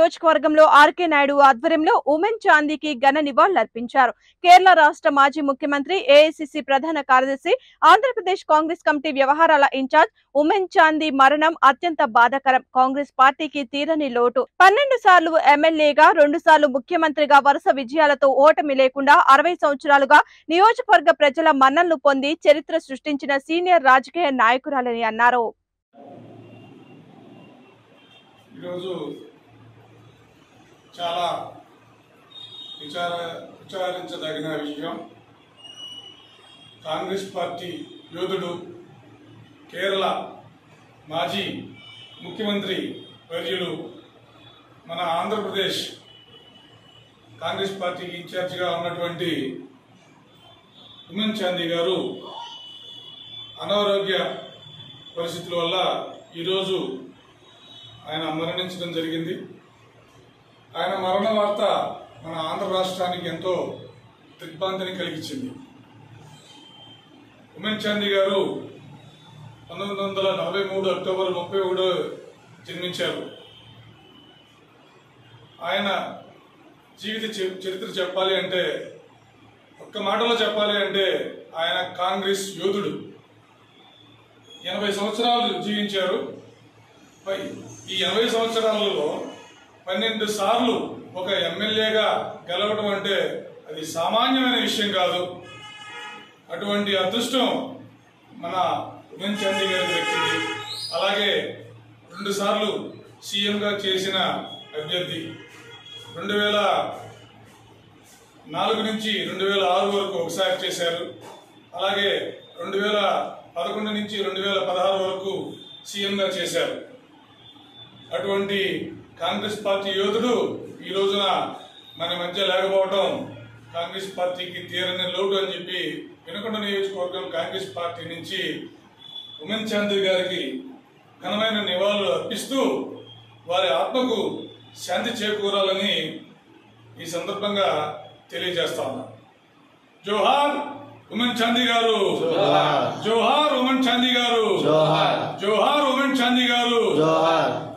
నియోజకవర్గంలో ఆర్కే నాయుడు ఆధ్వర్యంలో ఉమెన్ చాందీకి ఘన నివాళులర్పించారు కేరళ రాష్ట్ర మాజీ ముఖ్యమంత్రి ఏఐసిసి ప్రధాన కార్యదర్శి ఆంధ్రప్రదేశ్ కాంగ్రెస్ కమిటీ వ్యవహారాల ఇన్ఛార్జ్ ఉమెన్ చాందీ మరణం అత్యంత బాధాకరం కాంగ్రెస్ పార్టీకి తీరని లోటు పన్నెండు సార్లు ఎమ్మెల్యేగా రెండు సార్లు ముఖ్యమంత్రిగా వరుస విజయాలతో ఓటమి లేకుండా అరవై సంవత్సరాలుగా నియోజకవర్గ ప్రజల మన్ననలు పొంది చరిత్ర సృష్టించిన సీనియర్ రాజకీయ నాయకురాలని అన్నారు ఈరోజు చాలా విచార విచారించదగిన విషయం కాంగ్రెస్ పార్టీ యోధుడు కేరళ మాజీ ముఖ్యమంత్రి వర్యులు మన ఆంధ్రప్రదేశ్ కాంగ్రెస్ పార్టీకి ఇన్ఛార్జిగా ఉన్నటువంటి ఉమెన్ చాందీ గారు అనారోగ్య పరిస్థితుల వల్ల ఈరోజు ఆయన మరణించడం జరిగింది ఆయన మరణ వార్త మన ఆంధ్ర రాష్ట్రానికి ఎంతో దిగ్భ్రాంతిని కలిగించింది ఉమెన్ చాందీ గారు పంతొమ్మిది వందల నలభై మూడు అక్టోబర్ ముప్పై ఒకడు జన్మించారు ఆయన జీవిత చరి- చరిత్ర చెప్పాలి అంటే ఒక్క మాటలో చెప్పాలి అంటే ఆయన కాంగ్రెస్ యోధుడు ఎనభై సంవత్సరాలు జీవించారు పై ఈ ఎనభై సంవత్సరాలలో పన్నెండు సార్లు ఒక ఎమ్మెల్యేగా గెలవడం అంటే అది సామాన్యమైన విషయం కాదు అటువంటి అదృష్టం మన ఉమెన్ చాందీ గారికి దక్కింది అలాగే రెండు సార్లు సీఎంగా చేసిన అభ్యర్థి రెండు వేల నాలుగు నుంచి రెండు వేల ఆరు వరకు ఒకసారి చేశారు అలాగే రెండు వేల పదకొండు నుంచి రెండు వేల పదహారు వరకు సీఎంగా చేశారు అటువంటి కాంగ్రెస్ పార్టీ యోధుడు ఈ రోజున మన మధ్య లేకపోవడం కాంగ్రెస్ పార్టీకి తీరని లోటు అని చెప్పి వినకొండ నియోజకవర్గం కాంగ్రెస్ పార్టీ నుంచి ఉమెన్ చాందీ గారికి ఘనమైన నివాళులు అర్పిస్తూ వారి ఆత్మకు శాంతి చేకూరాలని ఈ సందర్భంగా తెలియజేస్తా ఉన్నాను జోహార్ ఉమెన్ చాందీ గారు జోహార్. జోహార్ ఉమెన్ చాందీ గారు జోహార్ జోహార్ ఉమెన్ చాందీ గారు జోహార్